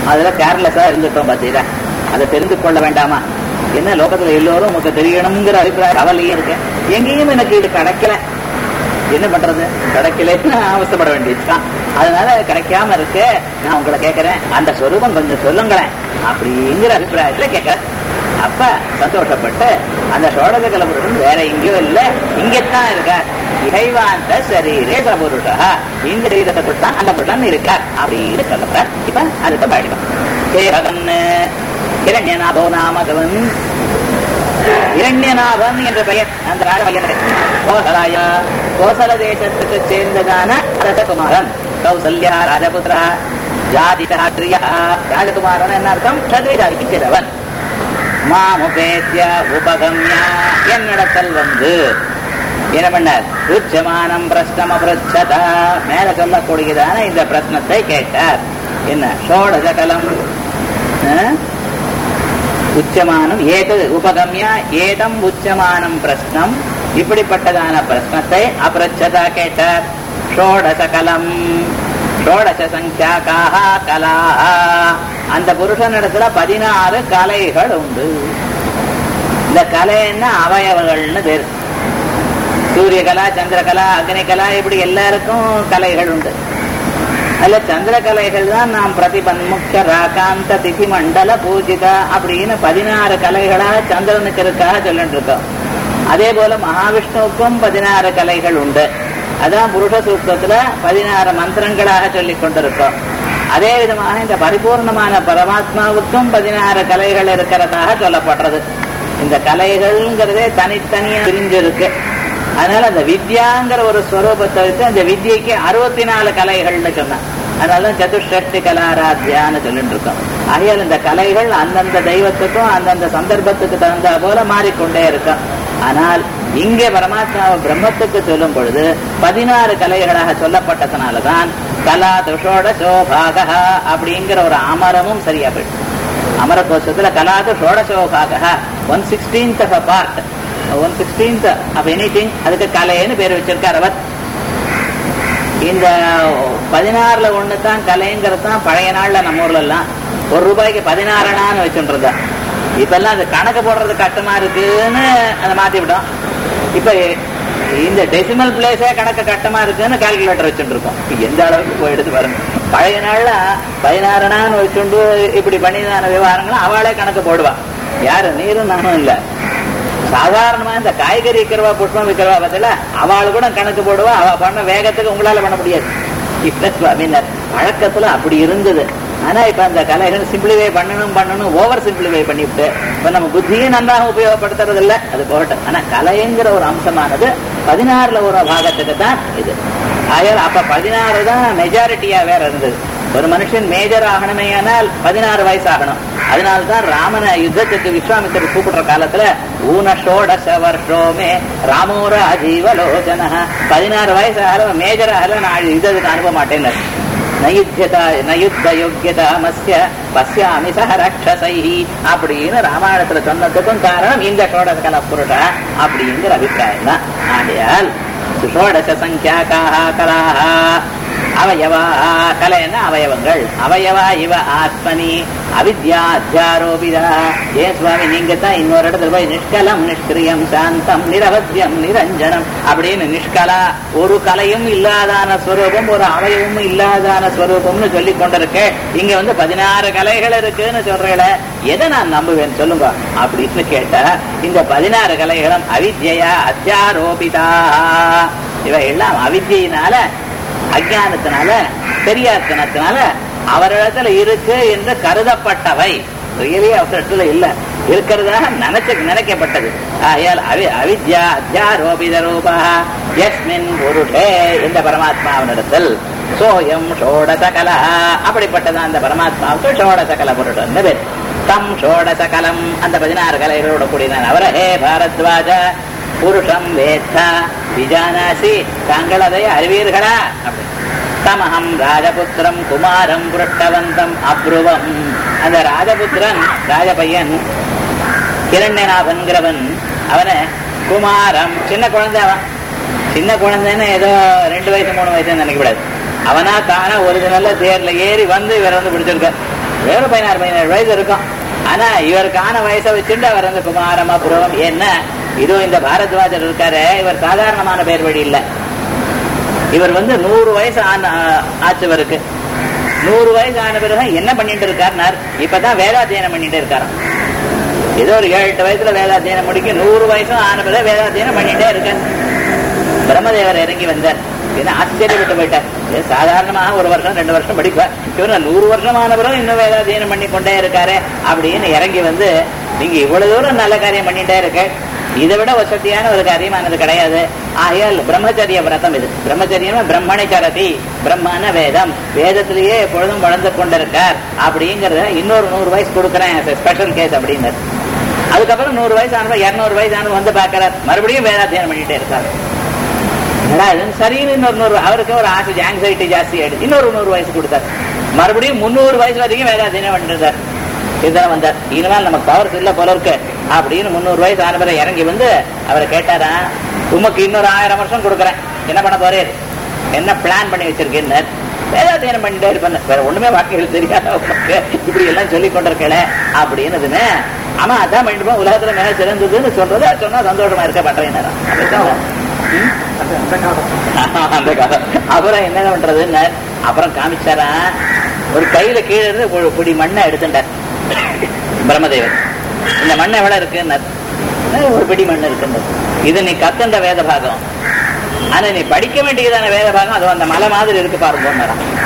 அதுல கேர்லெஸ்ஸா இருந்துட்டோம் பாத்தீங்களா அதை தெரிந்து கொள்ள வேண்டாமா என்ன லோகத்துல எல்லோரும் உங்களுக்கு தெரியணுங்கிற அபிப்பிராயம் கவலையே இருக்கு எங்கேயும் எனக்கு இது கிடைக்கல என்ன பண்றது கிடைக்கலன்னு அவசப்பட வேண்டியதுதான் அதனால கிடைக்காம இருக்கு நான் உங்களை கேட்கிறேன் அந்த சொரூபம் கொஞ்சம் சொல்லுங்களேன் அப்படிங்கிற அபிப்பிராயத்துல கேட்கிறேன் அப்ப சந்தோஷப்பட்டு அந்த சோழக கலபுருஷன் வேற எங்கேயோ இல்ல இங்கத்தான் இருக்கார் இகைவாந்த சரீரே சபுருஷா இந்த சரீரத்தை தான் அந்த புருஷன் இருக்கார் அப்படின்னு சொல்லுறார் இப்ப அதுக்கு பாடிடும் கேரகன் இரண்யநாதோ நாமகவன் இரண்யநாபன் என்ற பெயர் அந்த ராஜபையனுக்கு கோசலாயா கோசல தேசத்துக்கு சேர்ந்ததான ரசகுமாரன் கௌசல்யா ராஜபுத்திரா ஜாதிஷாத்ரியா ராஜகுமாரன் என்ன அர்த்தம் க்ஷத்ரிய ஜாதிக்கு சேர்ந்தவன் மாமுபேத்திய உபகம்யா என்னிடத்தில் வந்து என்ன பண்ணார் உச்சமானம் பிரஷ்னம் அபிருச்சதா மேல சொல்லக்கூடியதான இந்த பிரश्னத்தை கேட்டார் என்ன ஷோடஜகலம் உச்சமானம் ஏதது உபகம்ய ஏதம் உச்சமானம் பிரஷ்னம் இப்படிப்பட்டதான பிரश्னத்தை அபிரச்சதா கேட்டார் ஷோடசகலம் ஷோடச சங்கியாக்காக கலா அந்த புருஷனிடத்துல பதினாறு கலைகள் உண்டு இந்த கலைன்னா அவயவங்கள்னு பேரு சூரியகலா சந்திரகலா அக்னிகலா இப்படி எல்லாருக்கும் கலைகள் உண்டு அதுல சந்திரகலைகள் தான் நாம் பிரதிபன்முக்த ராகாந்த திதி மண்டல பூஜிதா அப்படின்னு பதினாறு கலைகளா சந்திரனுக்கு இருக்காக சொல்லிட்டு இருக்கோம் அதே போல மகாவிஷ்ணுவுக்கும் பதினாறு கலைகள் உண்டு அதான் புருஷ சூக்தத்துல பதினாறு மந்திரங்களாக சொல்லிக் கொண்டிருக்கோம் அதே விதமாக இந்த பரிபூர்ணமான பரமாத்மாவுக்கும் பதினாறு கலைகள் இருக்கிறதாக சொல்லப்படுறது இந்த கலைகள்ங்கிறதே தனித்தனியா பிரிஞ்சிருக்கு அதனால அந்த வித்யாங்கிற ஒரு ஸ்வரூபத்தை வச்சு அந்த வித்யைக்கு அறுபத்தி நாலு கலைகள்னு சொன்னான் அதனால சதுஷ்டி கலாராத்தியான்னு சொல்லிட்டு இருக்கோம் ஆகையால் இந்த கலைகள் அந்தந்த தெய்வத்துக்கும் அந்தந்த சந்தர்ப்பத்துக்கு தகுந்த போல மாறிக்கொண்டே இருக்கும் ஆனால் இங்கே பரமாத்மா பிரம்மத்துக்கு சொல்லும் பொழுது பதினாறு கலைகளாக சொல்லப்பட்டதுனாலதான் கலா துஷோட சோபாக அப்படிங்கிற ஒரு அமரமும் சரியா போயிடுச்சு அமர கோஷத்துல கலாது ஷோடசோபாக one sixteenth of part one sixteenth of anything அதுக்கு கலைன்னு பேர் வச்சிருக்கார் அவர் இந்த பதினாறுல ஒண்ணு தான் கலைங்கிறது தான் பழைய நாள்ல நம்ம ஊர்ல எல்லாம் ஒரு ரூபாய்க்கு பதினாறுனான்னு வச்சுருந்தா இப்ப எல்லாம் அது கணக்கு போடுறது கஷ்டமா இருக்குன்னு அதை மாத்தி விட்டோம் இப்ப இந்த டெசிமல் பிளேஸே கணக்கு கட்டமா இருக்குன்னு கால்குலேட்டர் வச்சுட்டு இருக்கோம் எந்த அளவுக்கு போயிடுது பாருங்க பழைய நாள்ல பதினாறுனான்னு வச்சுண்டு இப்படி பண்ணிதான விவகாரங்களும் அவளே கணக்கு போடுவா யாரு நீரும் நானும் இல்ல சாதாரணமா இந்த காய்கறி விற்கிறவா புஷ்பம் விற்கிறவா பதில அவள் கூட கணக்கு போடுவா அவ பண்ண வேகத்துக்கு உங்களால பண்ண முடியாது இப்ப சுவாமினர் வழக்கத்துல அப்படி இருந்தது ஆனா இப்ப அந்த கலைகள் சிம்பிளிஃபை பண்ணணும் பண்ணணும் ஓவர் சிம்பிளிஃபை பண்ணிவிட்டு இப்ப நம்ம புத்தியை நன்றாக உபயோகப்படுத்துறது இல்ல அது போகட்டும் ஆனா கலைங்கிற ஒரு அம்சமானது பதினாறுல ஒரு பாகத்துக்கு தான் இது ஆயால் அப்ப பதினாறு தான் மெஜாரிட்டியா வேற இருந்தது ஒரு மனுஷன் மேஜர் ஆகணுமே ஆனால் பதினாறு வயசு ஆகணும் அதனால்தான் ராமனை யுத்தத்துக்கு விஸ்வாமித்திரர் கூப்பிடுற காலத்துல ஊனஷோடச வருஷோமே ராமோர அஜீவலோச்சன பதினாறு வயசு ஆகல மேஜர் ஆகல நான் யுத்தத்துக்கு அனுப்ப மாட்டேன்னு நயுத்தியதா நயுத்த யோக்கியதா மஸ்ய பஸ்யாமி சக ரக்ஷசை அப்படின்னு ராமாயணத்துல சொன்னதுக்கும் காரணம் இந்த ஷோடச கல புருஷா அப்படிங்கிற அபிப்பிராயம் தான் ஆகையால் ஷோடச சங்கியாக்காக கலாக அவயவா கலைன்னா அவயவங்கள் அவயவா இவ ஆத்மனி அவித்யா அத்தியாரோபிதா ஏன் சுவாமி நீங்க தான் இன்னொரு இடத்துல போய் நிஷ்கலம் நிஷ்கிரியம் சாந்தம் நிரவத்தியம் நிரஞ்சனம் அப்படின்னு நிஷ்கலா ஒரு கலையும் இல்லாதான ஸ்வரூபம் ஒரு அவயவமும் இல்லாதான ஸ்வரூபம்னு சொல்லி கொண்டிருக்க இங்க வந்து பதினாறு கலைகள் இருக்குன்னு சொல்றீங்கள எதை நான் நம்புவேன் சொல்லுங்க அப்படின்னு கேட்டா இந்த பதினாறு கலைகளும் அவித்யா அத்தியாரோபிதா இவ எல்லாம் அவித்தியினால அஜானத்தினால தெரியாதனத்தினால அவரிடத்துல இருக்கு என்று கருதப்பட்டவை ரியலி அவரிடத்துல இல்ல இருக்கிறதாக நினைச்ச நினைக்கப்பட்டது ஆகையால் அவி அவித்யா அத்தியாரோபித ரூபா எஸ்மின் புருஷே இந்த பரமாத்மாவினிடத்தில் சோயம் ஷோடசகல அப்படிப்பட்டதான் அந்த பரமாத்மாவுக்கு ஷோடசகல புருஷன் பேர் தம் ஷோடசகலம் அந்த பதினாறு கலைகளோட கூடினான் அவர ஹே பாரத்வாஜ புருஷம் வேத்தா விஜானாசி தாங்கள் அதை அறிவீர்களா அப்படி தமகம் ராஜபுத்திரம் குமாரம் புரட்டவந்தம் அப்ருவம் அந்த ராஜபுத்திரன் ராஜபையன் கிரண்யநாதன்கிறவன் அவனை குமாரம் சின்ன குழந்தை அவன் சின்ன குழந்தைன்னு ஏதோ ரெண்டு வயசு மூணு வயசுன்னு நினைக்கக்கூடாது அவனா தானா ஒரிஜினல்ல தேர்ல ஏறி வந்து இவர் வந்து பிடிச்சிருக்கார் வேற பதினாறு பதினேழு வயசு இருக்கும் ஆனா இவருக்கான வயசை வச்சுட்டு அவர் வந்து குமாரம் அப்புறம் என்ன இதுவும் இந்த பாரத்வாஜர் இருக்காரு இவர் சாதாரணமான பேர் வழி இல்ல இவர் வந்து நூறு வயசு ஆன ஆச்சவருக்கு நூறு வயசு ஆன பிறகு என்ன பண்ணிட்டு இருக்காருனார் இப்பதான் வேதாத்தியனம் பண்ணிட்டு இருக்காராம் ஏதோ ஒரு ஏழு எட்டு வயசுல வேதாத்தியனம் முடிக்க நூறு வயசும் ஆன பிறகு வேதாத்தியனம் பண்ணிட்டே இருக்கார் பிரம்மதேவர் இறங்கி வந்தார் என்ன ஆச்சரியப்பட்டு போயிட்டார் இது சாதாரணமாக ஒரு வருஷம் ரெண்டு வருஷம் படிப்பார் இவர் நூறு வருஷம் ஆன பிறகு இன்னும் வேதாத்தியனம் பண்ணி கொண்டே இருக்காரு அப்படின்னு இறங்கி வந்து நீங்க இவ்வளவு தூரம் நல்ல காரியம் பண்ணிட்டே இருக்க இதை விட வசதியான ஒரு காரியமானது கிடையாது ஆகையால் பிரம்மச்சரிய விரதம் இது பிரம்மச்சரியம் பிரம்மணி சரதி பிரம்மன வேதம் வேதத்திலேயே எப்பொழுதும் வளர்ந்து கொண்டிருக்கார் அப்படிங்கறத இன்னொரு நூறு வயசு கொடுக்குறேன் ஸ்பெஷல் கேஸ் அப்படின்னு அதுக்கப்புறம் நூறு வயசு ஆனவங்க இருநூறு வயசு ஆனவங்க வந்து பாக்குறார் மறுபடியும் வேதாத்தியானம் பண்ணிட்டே இருக்காரு என்னடா இதுன்னு சரின்னு இன்னொரு நூறு அவருக்கு ஒரு ஆசை ஆங்ஸைட்டி ஜாஸ்தி ஆயிடுச்சு இன்னொரு நூறு வயசு கொடுத்தார் மறுபடியும் முந்நூறு வயசு வரைக்கும் வேதாத்தியானம் பண்ணிருந்தார் இதுதான் வந்தார் இனிமேல் நமக்கு பவர்ஸ் இல்ல போல இருக்கு அப்படின்னு முந்நூறு வயசு ஆனவரை இறங்கி வந்து அவரை கேட்டாரா உமக்கு இன்னொரு ஆயிரம் வருஷம் கொடுக்குறேன் என்ன பண்ண போறேன் என்ன பிளான் பண்ணி வச்சிருக்கேன்னு வேதாத்தியனம் பண்ணிட்டே இருப்பேன் வேற ஒண்ணுமே வாக்கியங்கள் தெரியாத உமக்கு இப்படி எல்லாம் சொல்லி கொண்டிருக்கல அப்படின்னு ஆமா அதான் பண்ணிட்டு உலகத்துல மிக சிறந்ததுன்னு சொல்றது அது சொன்னா சந்தோஷமா இருக்க பண்றேன் அந்த காலம் அப்புறம் என்ன பண்றதுன்னு அப்புறம் காமிச்சாரா ஒரு கையில கீழே இருந்து ஒரு பிடி மண்ணை எடுத்துட்டார் பிரம்மதேவர் இந்த மண் எவ்வளவு இருக்குன்னு ஒரு பிடி மண் இருக்குன்னு இது நீ கத்துண்ட வேத பாகம் ஆனா நீ படிக்க வேண்டியதான வேத பாகம் அது அந்த மலை மாதிரி இருக்கு பாருங்க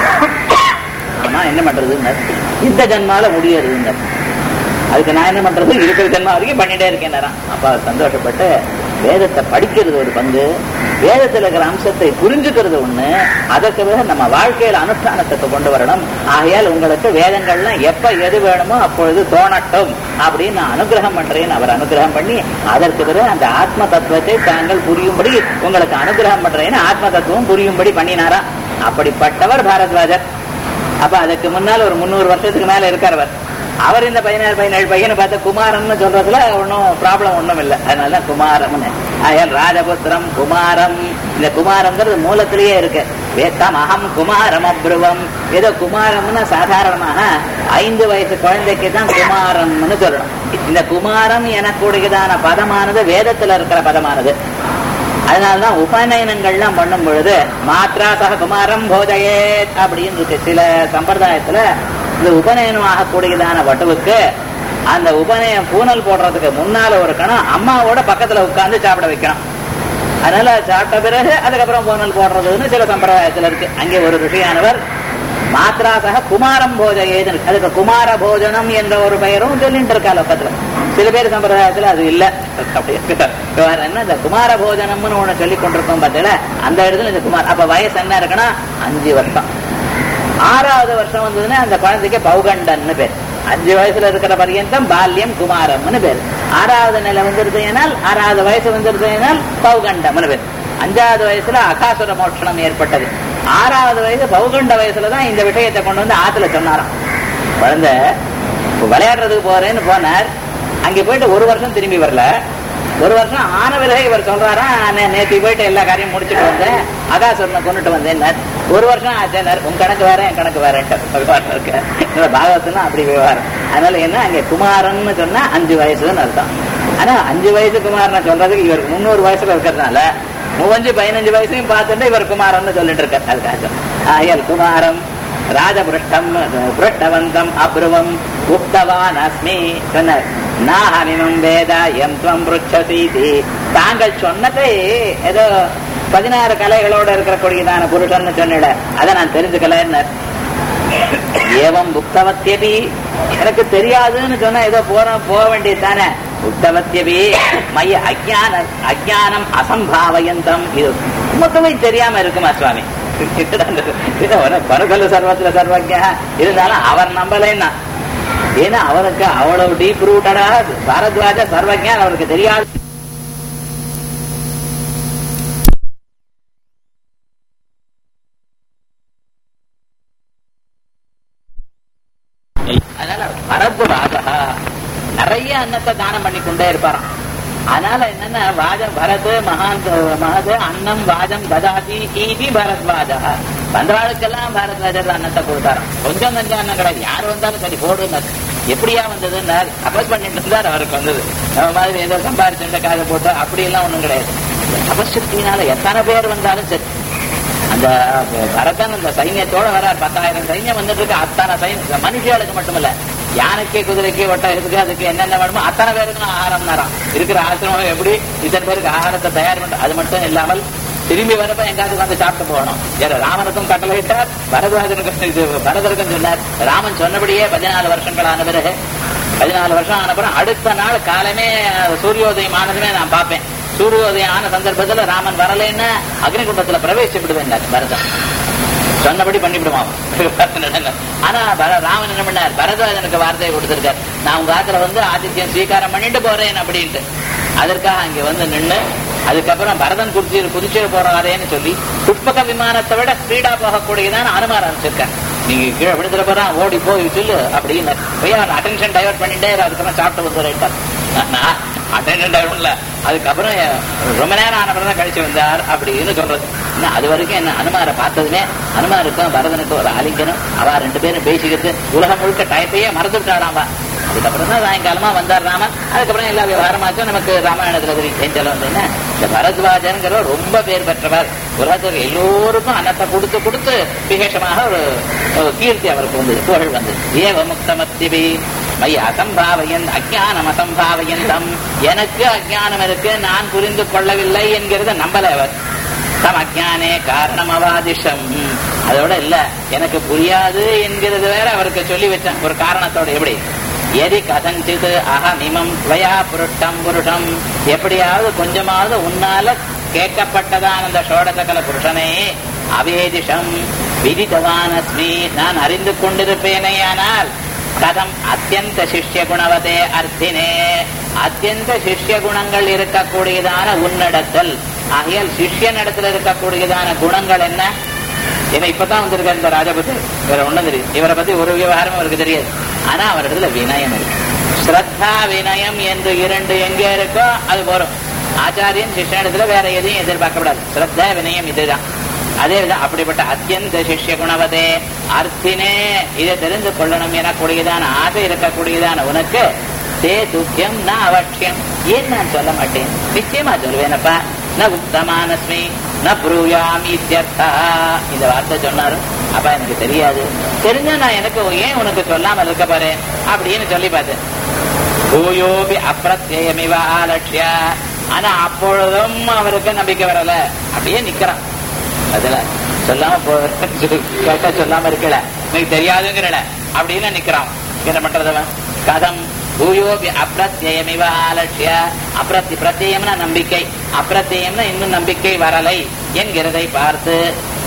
ஆமா என்ன பண்றதுன்னு இந்த ஜன்மால முடியறதுங்க அதுக்கு நான் என்ன பண்றது இருக்கிற ஜென்மா வரைக்கும் பண்ணிட்டே இருக்கேன் அப்ப அவர் சந்தோஷப்பட்டு வேதத்தை படிக்கிறது ஒரு பங்கு வேதத்தில் இருக்கிற அம்சத்தை புரிஞ்சுக்கிறது ஒண்ணு அதற்கு பிறகு நம்ம வாழ்க்கையில அனுஷ்டானத்துக்கு கொண்டு வரணும் ஆகையால் உங்களுக்கு வேதங்கள்லாம் எப்ப எது வேணுமோ அப்பொழுது தோணட்டும் அப்படின்னு நான் அனுகிரகம் பண்றேன் அவர் அனுகிரகம் பண்ணி அதற்கு பிறகு அந்த ஆத்ம தத்துவத்தை தாங்கள் புரியும்படி உங்களுக்கு அனுகிரகம் பண்றேன்னு ஆத்ம தத்துவம் புரியும்படி பண்ணினாரா அப்படிப்பட்டவர் பாரத்வாஜர் அப்ப அதுக்கு முன்னால் ஒரு முன்னூறு வருஷத்துக்கு மேல இருக்கார் அவர் இந்த பதினேழு பதினேழு பையனை பார்த்த குமாரம்னு சொல்றதுல ஒன்றும் ப்ராப்ளம் ஒன்றும் இல்லை அதனால குமாரம்னு ஆயால் ராஜபுத்திரம் குமாரம் இந்த குமாரம்ங்கிறது மூலத்திலேயே இருக்கு வேத்தம் அகம் குமாரம் அப்ருவம் ஏதோ குமாரம்னு சாதாரணமாக ஐந்து வயசு குழந்தைக்கு தான் குமாரம்னு சொல்லணும் இந்த குமாரம் எனக்கூடியதான பதமானது வேதத்துல இருக்கிற பதமானது அதனாலதான் உபநயனங்கள்லாம் பண்ணும் பொழுது மாத்ரா சக குமாரம் போதையே அப்படின்னு இருக்கு சில சம்பிரதாயத்துல இந்த உபநயனம் ஆகக்கூடியதான வட்டுவுக்கு அந்த உபநயம் பூனல் போடுறதுக்கு முன்னால ஒரு கணம் அம்மாவோட பக்கத்துல உட்கார்ந்து சாப்பிட வைக்கணும் அதனால சாப்பிட்ட பிறகு அதுக்கப்புறம் பூனல் போடுறதுன்னு சில சம்பிரதாயத்துல இருக்கு அங்கே ஒரு ரிஷியானவர் மாத்ராசக குமாரம் போஜயேதன் அதுக்கு குமார போஜனம் என்ற ஒரு பெயரும் சொல்லிட்டு இருக்கா லோகத்துல சில பேர் சம்பிரதாயத்துல அது இல்ல அப்படி என்ன இந்த குமார போஜனம்னு ஒண்ணு சொல்லி கொண்டிருக்கோம் பார்த்தீங்களா அந்த இடத்துல இந்த குமார் அப்ப வயசு என்ன இருக்குன்னா அஞ்சு வருஷம் ஆறாவது வருஷம் வந்ததுன்னா அந்த குழந்தைக்கு பௌகண்டன்னு பேர் அஞ்சு வயசுல இருக்கிற பர்யந்தம் பால்யம் குமாரம்னு பேர் ஆறாவது நிலை வந்துருதுனால் ஆறாவது வயசு வந்துருதுனால் பௌகண்டம்னு பேர் அஞ்சாவது வயசுல அகாசுர மோட்சணம் ஏற்பட்டது ஆறாவது வயசு பௌகண்ட வயசுலதான் இந்த விஷயத்தை கொண்டு வந்து ஆத்துல சொன்னாராம் குழந்தை விளையாடுறதுக்கு போறேன்னு போனார் அங்க போயிட்டு ஒரு வருஷம் திரும்பி வரல ஒரு வருஷம் ஆன பிறகு இவர் சொல்றாரா நேற்று போயிட்டு எல்லா காரியம் முடிச்சுட்டு வந்தேன் அதான் சொன்ன கொண்டுட்டு வந்தேன் ஒரு வருஷம் ஆச்சேனார் உன் கணக்கு வேற என் கணக்கு வேற விவகாரம் இருக்கு பாகவத்துல அப்படி விவகாரம் அதனால என்ன அங்க குமாரன்னு சொன்னா அஞ்சு வயசுன்னு அர்த்தம் ஆனா அஞ்சு வயசு குமாரன் சொல்றதுக்கு இவருக்கு முன்னூறு வயசுல இருக்கிறதுனால மூவஞ்சு பதினஞ்சு வயசையும் பார்த்துட்டு இவர் குமாரன் சொல்லிட்டு இருக்கார் அதுக்காக ஆயல் குமாரம் ராஜபிருஷ்டம் பிருஷ்டவந்தம் அப்ருவம் உக்தவான் அஸ்மி சொன்னார் நாஹமிமம் வேத எம் துவம் ருச்சசீதி தாங்கள் சொன்னதை ஏதோ பதினாறு கலைகளோட இருக்கிற கொடியதான புருஷன் சொன்னிட அதை நான் தெரிஞ்சுக்கல ஏவம் புக்தவத்தியபி எனக்கு தெரியாதுன்னு சொன்னா ஏதோ போற போக வேண்டியது தானே புக்தவத்தியபி மைய அஜான அஜானம் அசம்பாவயந்தம் இது மொத்தமே தெரியாம இருக்குமா சுவாமி பரகல சர்வத்துல சர்வஜா இருந்தாலும் அவர் நம்பலைன்னா ஏன்னா அவருக்கு அவ்வளவு டீப் ரூட்டடா பாரத்வாஜ சர்வஜான் அவருக்கு தெரியாது அதனால பரத்வாஜா நிறைய அன்னத்தை தானம் பண்ணி கொண்டே இருப்பாராம் அதனால என்னன்னா வாஜம் பரத் மகான் மகது அன்னம் வாஜம் ததாதி ஈதி பரத்வாஜா வந்தவாளுக்கெல்லாம் பாரத்வாஜர் அன்னத்தை கொடுத்தாராம் கொஞ்சம் கொஞ்சம் அன்னம் கிடையாது யார் வந்தாலும் சரி போடுனார் எப்படியா வந்ததுன்னா தபஸ் பண்ணிட்டு இருந்தார் அவருக்கு வந்தது நம்ம மாதிரி ஏதோ சம்பாரிச்சு காதை போட்டு அப்படி எல்லாம் ஒண்ணும் கிடையாது தபசக்தினால எத்தனை பேர் வந்தாலும் சரி அந்த பரதன் அந்த சைன்யத்தோட வரார் பத்தாயிரம் சைன்யம் வந்துட்டு இருக்கு அத்தனை சைன்யம் மனுஷியாளுக்கு மட்டுமல்ல யானைக்கு குதிரைக்கு ஒட்டகத்துக்கு அதுக்கு என்னென்ன வேணுமோ அத்தனை பேருக்கும் ஆகாரம் நேரம் இருக்கிற ஆசிரமம் எப்படி இத்தனை பேருக்கு ஆகாரத்தை தயார் பண்ண அது மட்டும் இல்லாமல் திரும்பி வரப்ப எங்காவது வந்து சாப்பிட்டு போகணும் வேற ராமனுக்கும் கட்டளை இட்டார் பரதராஜனுக்கும் இது பரதருக்கும் சொன்னார் ராமன் சொன்னபடியே பதினாலு வருஷங்கள் ஆன பிறகு பதினாலு வருஷம் ஆன பிறகு அடுத்த நாள் காலமே சூரியோதயம் ஆனதுமே நான் பார்ப்பேன் சூரியோதயம் ஆன சந்தர்ப்பத்துல ராமன் வரலைன்னா அக்னிகுண்டத்துல பிரவேசிப்பிடுவேன் பரதன் சொன்னபடி பண்ணிவிடுவான் ஆனா பர- ராமன் என்ன பண்ணார் பரதராஜனுக்கு வார்த்தையை கொடுத்திருக்கார் நான் உங்க ஆத்துல வந்து ஆதித்யம் ஸ்வீகாரம் பண்ணிட்டு போறேன் அப்படின்ட்டு அதற்காக அங்க வந்து நின்னு அதுக்கப்புறம் பரதன் குதிச்சு குதிச்சு போறாரேன்னு சொல்லி புஷ்பக விமானத்தை விட ஸ்பீடா போகக்கூடியதான் அனுமார் அனுப்பிச்சிருக்கேன் நீங்க கீழே விழுந்துட போறா ஓடி போய் சொல்லு அப்படின்னு போய் அவன் அட்டென்ஷன் டைவர்ட் பண்ணிட்டே இரு, அதுக்கப்புறம் சாப்பிட்டு வந்து ரைட்டார் அட்டென்ஷன் டைவர்ட் இல்ல அதுக்கப்புறம் ரொம்ப நேரம் ஆன பிறகு தான் கழிச்சு வந்தார் அப்படின்னு சொல்றது என்ன அது வரைக்கும் என்ன அனுமாரை பார்த்ததுமே அனுமாருக்கும் பரதனுக்கும் ஒரு ஆலிங்கனம் அவ ரெண்டு பேரும் பேசிக்கிட்டு உலகம் முழுக்க டயத்தையே மறந்துவிட்டாடாம் அதுக்கப்புறம் தான் சாயங்காலமா வந்தார் ராமன் அதுக்கப்புறம் எல்லா விவகாரமாச்சும் நமக்கு ராமாயணத்துல தெரியும் ஏஞ்சல் வந்தோன்னா இந்த பரத்வாஜன்கிற ரொம்ப பேர் பெற்றவர் உலகத்தில் எல்லோருக்கும் அன்னத்தை கொடுத்து கொடுத்து விசேஷமாக ஒரு ஒரு கீர்த்தி அவருக்கு வந்து புகழ் வந்து ஏவ முக்தமத்திபி மை அசம்பாவையன் அஜானம் அசம்பாவையந்தம் எனக்கு அஜானம் இருக்கு நான் புரிந்து கொள்ளவில்லை என்கிறத நம்பல அவர் தம் அஜானே காரணம் அவாதிஷம் அதோட இல்ல எனக்கு புரியாது என்கிறது வேற அவருக்கு சொல்லி வச்சேன் ஒரு காரணத்தோட எப்படி எதி கதஞ்சித் அகமிமம் துவயா புருஷம் புருஷம் எப்படியாவது கொஞ்சமாவது உன்னால கேட்கப்பட்டதான் அந்த ஷோடசகல புருஷனே அவேதிஷம் விதித்தவான் அஸ்மி நான் அறிந்து கொண்டிருப்பேனேயானால் கதம் அத்தியந்த சிஷ்ய குணவதே அர்த்தினே அத்தியந்த சிஷ்ய குணங்கள் இருக்கக்கூடியதான உன்னிடத்தில் ஆகையால் சிஷ்யனிடத்தில் இருக்கக்கூடியதான குணங்கள் என்ன ஏன்னா இப்பதான் வந்திருக்காரு இந்த ராஜபுத்து வேற ஒண்ணும் தெரியும் இவரை பத்தி ஒரு விவகாரமும் அவருக்கு தெரியாது ஆனா அவரிடத்துல வினயம் இருக்கு ஸ்ரத்தா வினயம் என்று இரண்டு எங்கே இருக்கோ அது போறோம் ஆச்சாரியன் சிஷ்யனிடத்துல வேற எதையும் எதிர்பார்க்கப்படாது ஸ்ரத்தா வினயம் இதுதான் அதே விதம் அப்படிப்பட்ட அத்தியந்த சிஷ்ய குணவதே அர்த்தினே இதை தெரிந்து கொள்ளணும் எனக்கூடியதான ஆசை இருக்கக்கூடியதான உனக்கு தே துக்கியம் ந அவசியம் ஏன் நான் சொல்ல மாட்டேன் நிச்சயமா சொல்லுவேனப்பா ந உத்தமானஸ்மி ந புரூயாமி இத்தியர்த்தா இந்த வார்த்தை சொன்னாரு அப்பா எனக்கு தெரியாது தெரிஞ்சா நான் எனக்கு ஏன் உனக்கு சொல்லாம இருக்க பாரு அப்படின்னு சொல்லி பார்த்தேன் பூயோபி அப்பிரத்யமிவ ஆலட்சிய ஆனா அப்பொழுதும் அவருக்கு நம்பிக்கை வரல அப்படியே நிக்கிறான் அதுல சொல்லாம போ கேட்டா சொல்லாம இருக்கல எனக்கு தெரியாதுங்கிறல அப்படின்னு நிக்கிறான் என்ன பண்றதவன் கதம் பூயோபி அப்பிரத்யமிவ ஆலட்சிய அப்பிரத்தி பிரத்யம்னா நம்பிக்கை அப்பிரத்யம்னா இன்னும் நம்பிக்கை வரலை என்கிறதை பார்த்து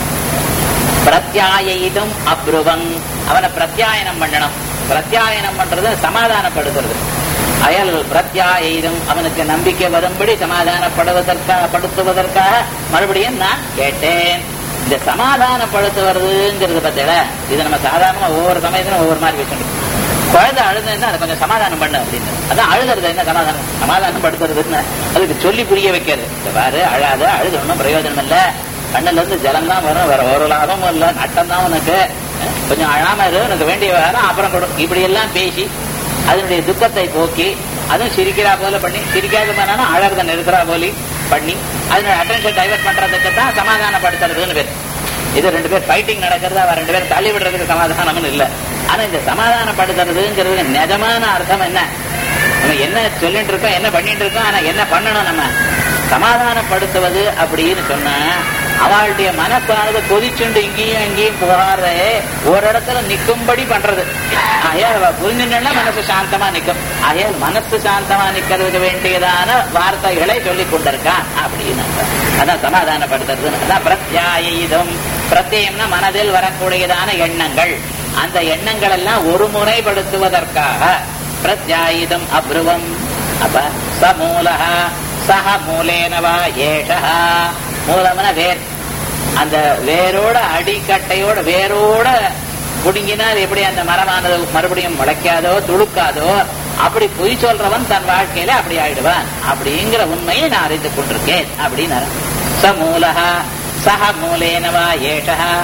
பிரத்யாயிதும் அப்ருவம் அவனை பிரத்யாயனம் பண்ணணும் பிரத்யாயனம் பண்றது சமாதானப்படுத்துறது அயல் பிரத்யாயிதும் அவனுக்கு நம்பிக்கை வரும்படி சமாதானப்படுவதற்காக படுத்துவதற்காக மறுபடியும் நான் கேட்டேன் இந்த சமாதானப்படுத்துவதுங்கிறது பத்தில இது நம்ம சாதாரணமா ஒவ்வொரு சமயத்திலும் ஒவ்வொரு மாதிரி வச்சுக்கணும் குழந்தை அழுதுன்னா அதை கொஞ்சம் சமாதானம் பண்ணு அப்படின்னு அதான் அழுகிறது என்ன சமாதானம் சமாதானம் படுத்துறதுன்னு அதுக்கு சொல்லி புரிய வைக்கிறது இந்த பாரு அழாத அழுது ஒன்றும் பிரயோஜனம் இல்ல கண்ணுல இருந்து ஜலம் தான் வரும் வேற ஒரு லாபமும் இல்ல நட்டம் தான் உனக்கு அஹ், கொஞ்சம் அழாம இரு உனக்கு வேண்டிய வேலை அப்புறம் கொடு இப்படி எல்லாம் பேசி அதனுடைய துக்கத்தை போக்கி அதுவும் சிரிக்கிறா போல பண்ணி சிரிக்காத பண்ணாலும் அழறத நிறுத்துறா போலி பண்ணி அதனுடைய அட்டென்ஷன் டைவர்ட் பண்றதுக்கு தான் சமாதானப்படுத்துறதுன்னு பேர் இது ரெண்டு பேர் ஃபைட்டிங் நடக்கிறதா அவ ரெண்டு பேரும் தள்ளி விடுறதுக்கு சமாதானம்னு இல்ல ஆனா இந்த சமாதானப்படுத்துறதுங்கிறது நிஜமான அர்த்தம் என்ன நம்ம என்ன சொல்லிட்டு இருக்கோம் என்ன பண்ணிட்டு இருக்கோம் ஆனா என்ன பண்ணணும் நம்ம சமாதானப்படுத்துவது அப்படின்னு சொன்னா அவளுடைய மனசானது கொதிச்சுண்டு இங்கேயும் அங்கேயும் போகாத ஒரு இடத்துல நிக்கும்படி பண்றது ஆகையால் அவ புரிஞ்சுட்டா மனசு சாந்தமா நிக்கும் ஆகையால் மனசு சாந்தமா நிக்கிறதுக்கு வேண்டியதான வார்த்தைகளை சொல்லிக் கொண்டிருக்கான் அப்படின்னு அர்த்தம். அதான் சமாதானப்படுத்துறது அதான் பிரத்யாயுதம் பிரத்யம்னா மனதில் வரக்கூடியதான எண்ணங்கள் அந்த எண்ணங்கள் எல்லாம் ஒரு முறைப்படுத்துவதற்காக பிரத்யாயுதம் அப்ருவம் அப்ப சமூலக சக மூலேனவா ஏஷா மூலம்னா வேர் அந்த வேரோட அடிக்கட்டையோட வேரோட புடுங்கினால் எப்படி அந்த மரமானது மறுபடியும் முளைக்காதோ துளுக்காதோ அப்படி பொய் சொல்றவன் தன் வாழ்க்கையில அப்படி ஆயிடுவான் அப்படிங்கிற உண்மையை நான் அறிந்து கொண்டிருக்கேன் அப்படின்னு சமூலக சக மூலேனவா ஏஷா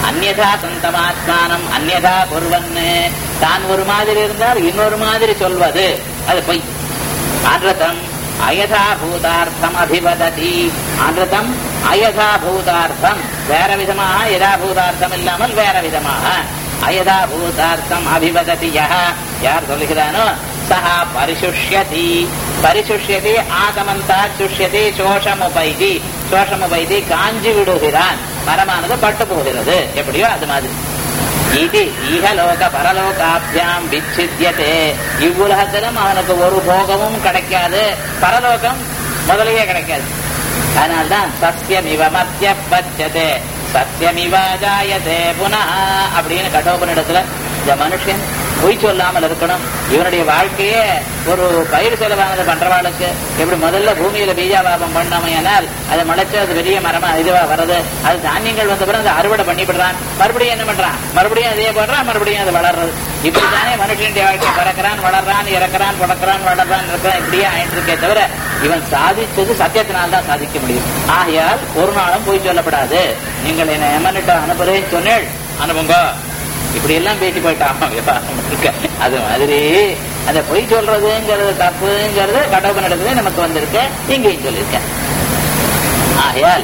அந்யதா சந்தமாத்மானம் அந்யதா குருவன்னு தான் ஒரு மாதிரி இருந்தால் இன்னொரு மாதிரி சொல்வது அது பொய் அன்ரதம் அயதா பூதார்த்தம் அபிவததி அன்ரதம் அயதா பூதார்த்தம் வேற விதமாக யதா பூதார்த்தம் இல்லாமல் வேற விதமாக அயதா பூதார்த்தம் அபிவததி யஹ யார் சொல்லுகிறானோ சஹா பரிசுஷ்யதி பரிசுஷ்யதி ஆகமந்தா சுஷ்யதி சோஷமுபைதி சோஷமுபைதி காஞ்சி விடுகிறான் மரமானது பட்டு போகிறது எப்படியோ அது மாதிரி இது ஈகலோக பரலோகாபியாம் விச்சித்தியதே இவ்வுலகத்திலும் அவனுக்கு ஒரு போகமும் கிடைக்காது பரலோகம் முதலையே கிடைக்காது அதனால்தான் சத்தியமிவ மத்திய பச்சதே சத்தியமிவ ஜாயதே புனः அப்படின்னு கடோபனிடத்துல இந்த மனுஷன் பொய் சொல்லாமல் இருக்கணும் இவனுடைய வாழ்க்கையே ஒரு பயிர் செலவானது பண்றவாளுக்கு எப்படி முதல்ல பூமியில பீஜாபாபம் பண்ணமையானால் அது முளைச்சு அது பெரிய மரமா இதுவா வருது அது தானியங்கள் வந்த பிறகு அதை அறுவடை பண்ணிவிடுறான் மறுபடியும் என்ன பண்றான் மறுபடியும் அதே போடுறான் மறுபடியும் அது வளர்றது இப்படித்தானே மனுஷனுடைய வாழ்க்கை பிறக்கிறான் வளர்றான் இறக்குறான் பிறக்கிறான் வளர்றான் இருக்கிறான் இப்படியே ஆயிட்டு இருக்கே தவிர இவன் சாதிச்சது சத்தியத்தினால் தான் சாதிக்க முடியும் ஆகையால் ஒரு நாளும் போய் சொல்லப்படாது நீங்கள் என்ன எமனிட்ட அனுப்புறேன்னு சொன்னேள் அனுப்புங்க இப்படி எல்லாம் பேசி போயிட்டான் விவகாரம் இருக்க அது மாதிரி அந்த பொய் சொல்றதுங்கிறது தப்புங்கிறது கடவுள் நமக்கு வந்திருக்கு இங்கேயும் சொல்லியிருக்கேன் ஆகையால்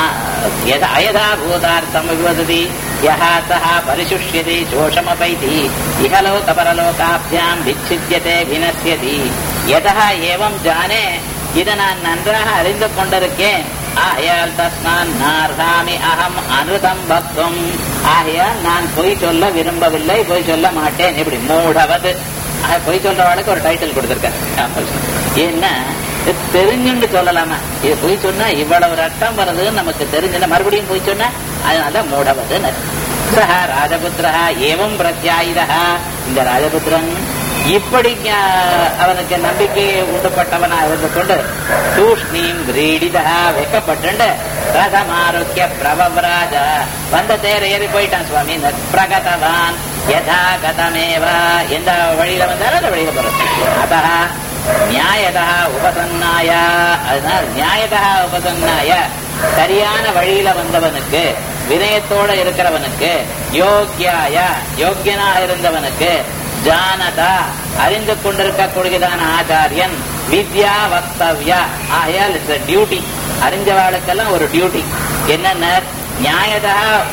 அயதா பூதார்த்தம் விவததி யஹா சஹா பரிசுஷ்யதி சோஷமபைதி இஹலோக பரலோகாபியாம் விச்சித்தியதே வினசியதி யதா ஏவம் ஜானே இதை நான் நன்றாக அறிந்து கொண்டிருக்கேன் ஆகையால் தஸ்மான் நார்காமி அகம் அனுதம் பக்தும் ஆகையால் நான் பொய் சொல்ல விரும்பவில்லை பொய் சொல்ல மாட்டேன் இப்படி மூடவது ஆக, பொய் சொல்றவாளுக்கு ஒரு டைட்டில் கொடுத்திருக்கேன் ஏன்னா இது தெரிஞ்சுன்னு சொல்லலாமா இது பொய் சொன்னா இவ்வளவு ரத்தம் வருதுன்னு நமக்கு தெரிஞ்சுன்னா மறுபடியும் பொய் சொன்னா அதனால மூடவதுன்னு சஹ ராஜபுத்திரா ஏவம் பிரத்யாயுதா இந்த ராஜபுத்திரன் இப்படி ஞா- அவனுக்கு நம்பிக்கையை உண்டுபட்டவனா இருந்து கொண்டு தூஷ்ணீம் கிரீடிதா வெக்கப்பட்டு ரதமாரோக்கிய பிரபவராஜ வந்த தேர் ஏறி போயிட்டான் சுவாமி இந்த பிரகதவான் யதா கதமேவா எந்த வழியில வந்தாலும் அந்த வழியில போறது அதா நியாயதா உபசன்னாய அதனால் நியாயதா உபசன்னாய சரியான வழியில வந்தவனுக்கு வினயத்தோட இருக்கிறவனுக்கு யோக்கியாய யோக்கியனா இருந்தவனுக்கு ஜானதா அறிந்து கொண்டிருக்கக்கூடியதான ஆச்சாரியன் வித்யா வக்தவ்யா ஆகையால் இட்ஸ் டியூட்டி அறிஞ்சவாளுக்கெல்லாம் ஒரு டியூட்டி என்னென்ன நியாயதா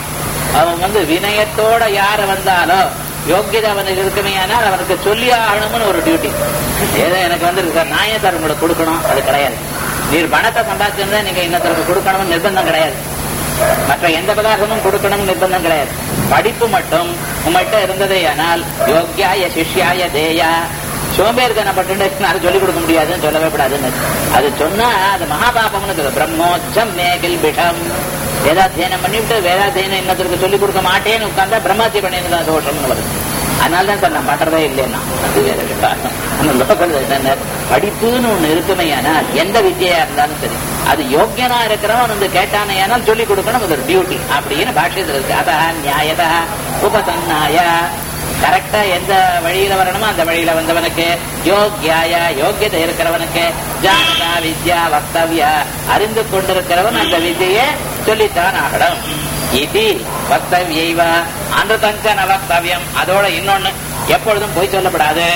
அவன் வந்து வினயத்தோட யார் வந்தாலோ யோக்கியதை அவனுக்கு இருக்குமேயானால் அவனுக்கு சொல்லி ஆகணும்னு ஒரு டியூட்டி ஏதோ எனக்கு வந்து இருக்கு சார் நியாயத்தை உங்களுக்கு கொடுக்கணும் அது கிடையாது நீர் பணத்தை சம்பாதிச்சிருந்தா நீங்க இன்னொருத்தருக்கு கொடுக்கணும்னு நிர்பந்தம் கிடையாது மற்ற எந்த பதார்த்தமும் கொடுக்கணும்னு நிர்பந்தம் கிடையாது படிப்பு மட்டும் உங்கள்கிட்ட இருந்ததே ஆனால் யோக்கியாய சிஷ்யாய தேயா சோம்பேறித்தனப்பட்டு அது சொல்லிக் கொடுக்க முடியாதுன்னு சொல்லவே கூடாதுன்னு அது சொன்னா அது மகாபாபம்னு சொல்லு பிரம்மோச்சம் மேகில் பிஷம் வேதாத்தியனம் பண்ணிவிட்டு வேதாத்தியனம் இன்னொருத்தருக்கு சொல்லிக் கொடுக்க மாட்டேன்னு உட்கார்ந்தா பிரம்மத்தி பண்ணியிருந்தா தோஷம்னு வருது அதனால தான் சார் நான் பண்றதே இல்லைன்னா அது வேற விவகாரம். அந்த லோகத்தில் என்னென்ன படிப்புன்னு ஒண்ணு இருக்குமே ஆனால் எந்த வித்தியா இருந்தாலும் சரி அது யோக்கியனா இருக்கிறவன் வந்து கேட்டானே ஆனால் சொல்லிக் கொடுக்கணும் அது ஒரு டியூட்டி அப்படின்னு பாஷ்யத்தில் இருக்கு அதா நியாயதா உபசன்னாய கரெக்டா எந்த வழியில வரணுமோ அந்த வழியில வந்தவனுக்கு யோக்கியாய யோக்கியதை இருக்கிறவனுக்கு ஜானதா வித்யா வக்தவ்யா அறிந்து கொண்டிருக்கிறவன் அந்த வித்தியை சொல்லித்தான் ஆகணும் இது வக்தவ்யைவ அந்த தஞ்சன வக்தவியம் அதோட இன்னொன்னு எப்பொழுதும் பொய் சொல்லப்படாது